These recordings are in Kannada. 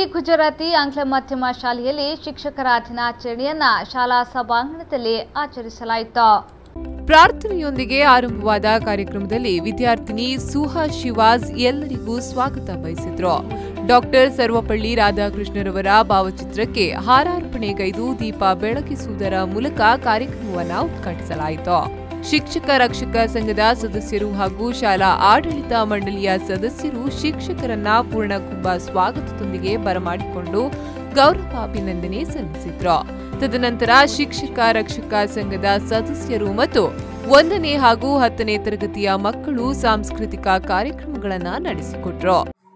ಗುಜರಾತಿ ಆಂಗ್ಲ ಮಾಧ್ಯಮ ಶಾಲೆಯಲ್ಲಿ ಶಿಕ್ಷಕರ ದಿನಾಚರಣೆಯನ್ನ ಶಾಲಾ ಸಭಾಂಗಣದಲ್ಲಿ ಆಚರಿಸಲಾಯಿತು ಪ್ರಾರ್ಥನೆಯೊಂದಿಗೆ ಆರಂಭವಾದ ಕಾರ್ಯಕ್ರಮದಲ್ಲಿ ವಿದ್ಯಾರ್ಥಿನಿ ಸುಹಾ ಶಿವಾಜ್ ಎಲ್ಲರಿಗೂ ಸ್ವಾಗತ ಬಯಸಿದ್ರು ಡಾಕ್ಟರ್ ಸರ್ವಪಳ್ಳಿ ರಾಧಾಕೃಷ್ಣರವರ ಭಾವಚಿತ್ರಕ್ಕೆ ಹಾರಾರ್ಪಣೆಗೈದು ದೀಪ ಬೆಳಗಿಸುವುದರ ಮೂಲಕ ಕಾರ್ಯಕ್ರಮವನ್ನು ಉದ್ಘಾಟಿಸಲಾಯಿತು ಶಿಕ್ಷಕ ರಕ್ಷಕ ಸಂಘದ ಸದಸ್ಯರು ಹಾಗೂ ಶಾಲಾ ಆಡಳಿತ ಮಂಡಳಿಯ ಸದಸ್ಯರು ಶಿಕ್ಷಕರನ್ನ ಪೂರ್ಣಕುಂಭ ಸ್ವಾಗತದೊಂದಿಗೆ ಬರಮಾಡಿಕೊಂಡು ಗೌರವಾಭಿನಂದನೆ ಸಲ್ಲಿಸಿದ್ರು ತದನಂತರ ಶಿಕ್ಷಕ ರಕ್ಷಕ ಸಂಘದ ಸದಸ್ಯರು ಮತ್ತು ಒಂದನೇ ಹಾಗೂ ಹತ್ತನೇ ತರಗತಿಯ ಮಕ್ಕಳು ಸಾಂಸ್ಕೃತಿಕ ಕಾರ್ಯಕ್ರಮಗಳನ್ನು ನಡೆಸಿಕೊಟ್ರು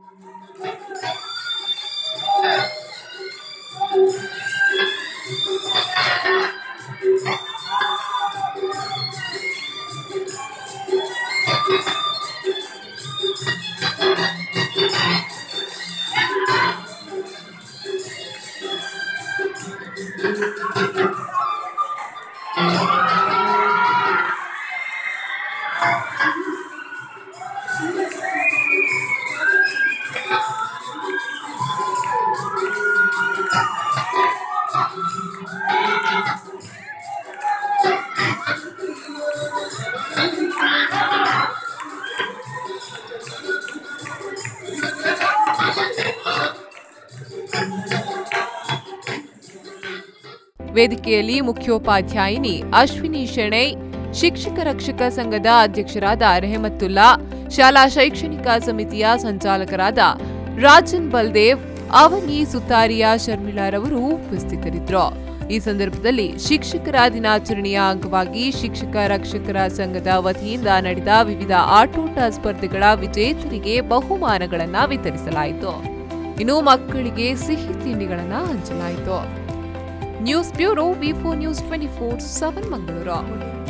ವೇದಿಕೆಯಲ್ಲಿ ಮುಖ್ಯೋಪಾಧ್ಯಾಯಿನಿ ಅಶ್ವಿನಿ ಶೆಣೈ ಶಿಕ್ಷಕ ರಕ್ಷಕ ಸಂಘದ ಅಧ್ಯಕ್ಷರಾದ ರೆಹಮತ್ತುಲ್ಲಾ ಶಾಲಾ ಶೈಕ್ಷಣಿಕ ಸಮಿತಿಯ ಸಂಚಾಲಕರಾದ ರಾಜನ್ ಬಲ್ದೇವ್ ಅವನಿ ಸುತಾರಿಯಾ ಶರ್ಮಿಳಾರವರು ಉಪಸ್ಥಿತರಿದ್ದರು ಈ ಸಂದರ್ಭದಲ್ಲಿ ಶಿಕ್ಷಕರ ದಿನಾಚರಣೆಯ ಅಂಗವಾಗಿ ಶಿಕ್ಷಕ ರಕ್ಷಕರ ಸಂಘದ ವತಿಯಿಂದ ನಡೆದ ವಿವಿಧ ಆಟೋಟ ಸ್ಪರ್ಧೆಗಳ ವಿಜೇತರಿಗೆ ಬಹುಮಾನಗಳನ್ನು ವಿತರಿಸಲಾಯಿತು ಇನ್ನು ಮಕ್ಕಳಿಗೆ ಸಿಹಿ ತಿಂಡಿಗಳನ್ನು ಹಂಚಲಾಯಿತು news bureau V four news twenty four seven Mangaluru